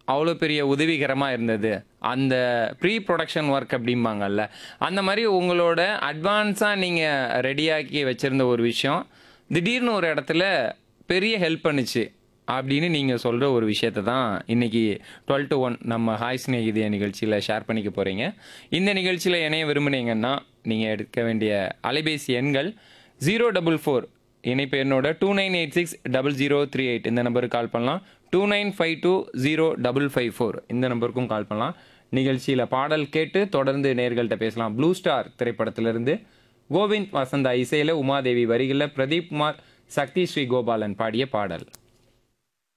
அவ்வளோ பெரிய உதவிகரமாக இருந்தது அந்த ப்ரீ ப்ரொடக்ஷன் ஒர்க் அப்படிம்பாங்கல்ல அந்த மாதிரி உங்களோட அட்வான்ஸாக நீங்கள் ரெடியாக்கி வச்சுருந்த ஒரு விஷயம் திடீர்னு ஒரு இடத்துல பெரிய ஹெல்ப் பண்ணுச்சு அப்படின்னு நீங்கள் சொல்கிற ஒரு விஷயத்தை தான் இன்றைக்கி டுவெல் டு ஒன் நம்ம ஹாய் ஸ்நேகிதிய நிகழ்ச்சியில் ஷேர் பண்ணிக்க போகிறீங்க இந்த நிகழ்ச்சியில் இணைய விரும்புனீங்கன்னா நீங்கள் எடுக்க வேண்டிய அலைபேசி எண்கள் ஜீரோ டபுள் ஃபோர் இணைப்பு எண்ணோட two nine eight six double zero three eight இந்த நம்பருக்கு கால் பண்ணலாம் two nine five two zero double five four இந்த நம்பருக்கும் கால் பண்ணலாம் நிகழ்ச்சியில் பாடல் கேட்டு தொடர்ந்து நேர்கள்ட்ட பேசலாம் ப்ளூ ஸ்டார் திரைப்படத்திலிருந்து கோவிந்த் வசந்தா இசையில் உமாதேவி வரிகளில் பிரதீப் குமார் சக்தி ஸ்ரீ கோபாலன் பாடிய பாடல்